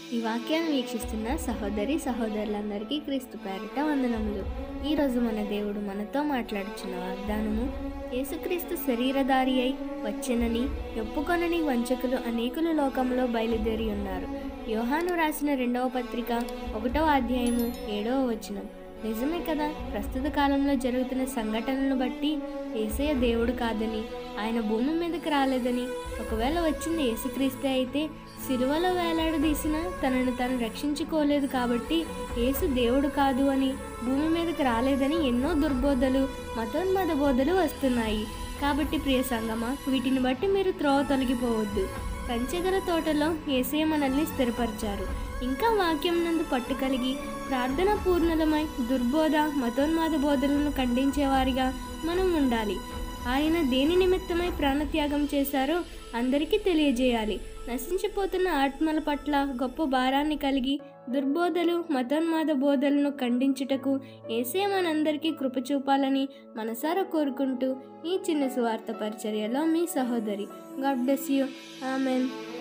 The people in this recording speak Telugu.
ఈ వాక్యాన్ని వీక్షిస్తున్న సహోదరి సహోదరులందరికీ క్రీస్తు పేరిట వందనములు ఈరోజు మన దేవుడు మనతో మాట్లాడుచున్న వాగ్దానము యేసుక్రీస్తు శరీరధారి అయి వచ్చెనని ఒప్పుకొనని వంచకులు అనేకులు లోకంలో బయలుదేరి ఉన్నారు యోహాను రాసిన రెండవ పత్రిక ఒకటవ అధ్యాయము ఏడవ వచనం నిజమే కదా ప్రస్తుత కాలంలో జరుగుతున్న సంఘటనలను బట్టి ఏసయ్య దేవుడు కాదని ఆయన భూమి మీదకి రాలేదని ఒకవేళ వచ్చింది యేసుక్రీస్తే అయితే సిలువలో వేలాడదీసిన తనను తను రక్షించుకోలేదు కాబట్టి యేసు దేవుడు కాదు అని భూమి మీదకి రాలేదని ఎన్నో దుర్బోధలు మతోన్మద బోధలు వస్తున్నాయి కాబట్టి ప్రియ సంగమా వీటిని బట్టి మీరు త్రోవ తొలగిపోవద్దు కంచెగల తోటలో ఏసే మనల్ని స్థిరపరిచారు ఇంకా వాక్యం నందు పట్టు కలిగి ప్రార్థన పూర్ణలమై దుర్బోధ మతోన్మాద బోధలను ఖండించేవారిగా మనం ఉండాలి ఆయన దేని నిమిత్తమై ప్రాణత్యాగం చేశారో అందరికీ తెలియజేయాలి నశించిపోతున్న ఆత్మల పట్ల గొప్ప భారాన్ని కలిగి దుర్బోధలు మతోన్మాద బోధలను ఖండించుటకు ఏసే మనందరికీ కృప చూపాలని మనసారా కోరుకుంటూ ఈ చిన్న సువార్త పరిచర్యలో మీ సహోదరి గాడ్ బ్లెస్ యూ ఆమెన్